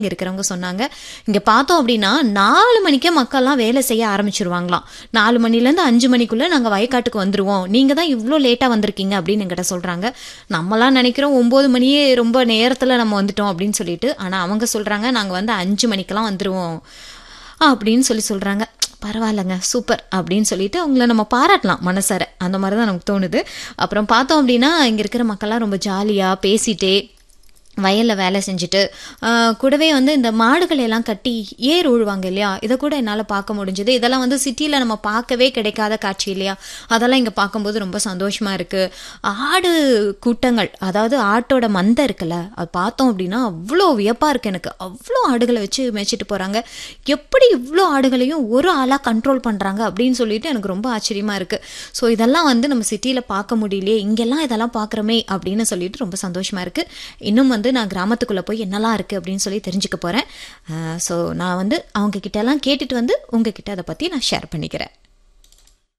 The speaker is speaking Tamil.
இங்க இருக்கிறவங்க சொன்னாங்க இங்க பார்த்தோம் அப்படின்னா நாலு மணிக்கே மக்கள்லாம் வேலை செய்ய ஆரம்பிச்சிருவாங்களாம் நாலு மணிலேருந்து அஞ்சு மணிக்குள்ள நாங்க வயக்காட்டுக்கு வந்துருவோம் நீங்க தான் இவ்வளோ லேட்டா வந்திருக்கீங்க அப்படின்னு எங்கிட்ட சொல்றாங்க நம்மலாம் நினைக்கிறோம் ஒன்பது மணியே ரொம்ப நேரத்துல நம்ம வந்துட்டோம் அப்படின்னு சொல்லிட்டு ஆனா அவங்க சொல்றாங்க நாங்க வந்து அஞ்சு மணிக்கெல்லாம் வந்துருவோம் அப்படின்னு சொல்லி சொல்றாங்க பரவாயில்லைங்க சூப்பர் அப்படின்னு சொல்லிட்டு அவங்கள நம்ம பாராட்டலாம் மனசார அந்த மாதிரி தான் நமக்கு தோணுது அப்புறம் பார்த்தோம் அப்படின்னா இங்கே இருக்கிற மக்கள்லாம் ரொம்ப ஜாலியாக பேசிட்டே வயலில் வேலை செஞ்சுட்டு ஆஹ், கூடவே வந்து இந்த மாடுகளை எல்லாம் கட்டி ஏர் உழுவாங்க இல்லையா இதை கூட என்னால் பார்க்க முடிஞ்சுது இதெல்லாம் வந்து சிட்டியில் நம்ம பார்க்கவே கிடைக்காத காட்சி இல்லையா அதெல்லாம் இங்கே பார்க்கும்போது ரொம்ப சந்தோஷமாக இருக்குது ஆடு கூட்டங்கள் அதாவது ஆட்டோட மந்தை இருக்குல்ல அது பார்த்தோம் அப்படின்னா அவ்வளோ வியப்பாக இருக்குது எனக்கு அவ்வளோ ஆடுகளை வச்சு மேய்ச்சிட்டு போகிறாங்க எப்படி இவ்வளோ ஆடுகளையும் ஒரு ஆளாக கண்ட்ரோல் பண்ணுறாங்க அப்படின்னு சொல்லிட்டு எனக்கு ரொம்ப ஆச்சரியமாக இருக்குது ஸோ இதெல்லாம் வந்து நம்ம சிட்டியில் பார்க்க முடியலையே இங்கெல்லாம் இதெல்லாம் பார்க்குறோமே அப்படின்னு சொல்லிட்டு ரொம்ப சந்தோஷமாக இருக்குது இன்னும் வந்து நான் கிராமத்துக்குள்ளே போய் என்னெல்லாம் இருக்குது அப்படின்னு சொல்லி தெரிஞ்சுக்க போகிறேன் ஸோ நான் வந்து அவங்க கிட்ட எல்லாம் கேட்டுட்டு வந்து உங்ககிட்ட அதை பற்றி நான் ஷேர் பண்ணிக்கிறேன்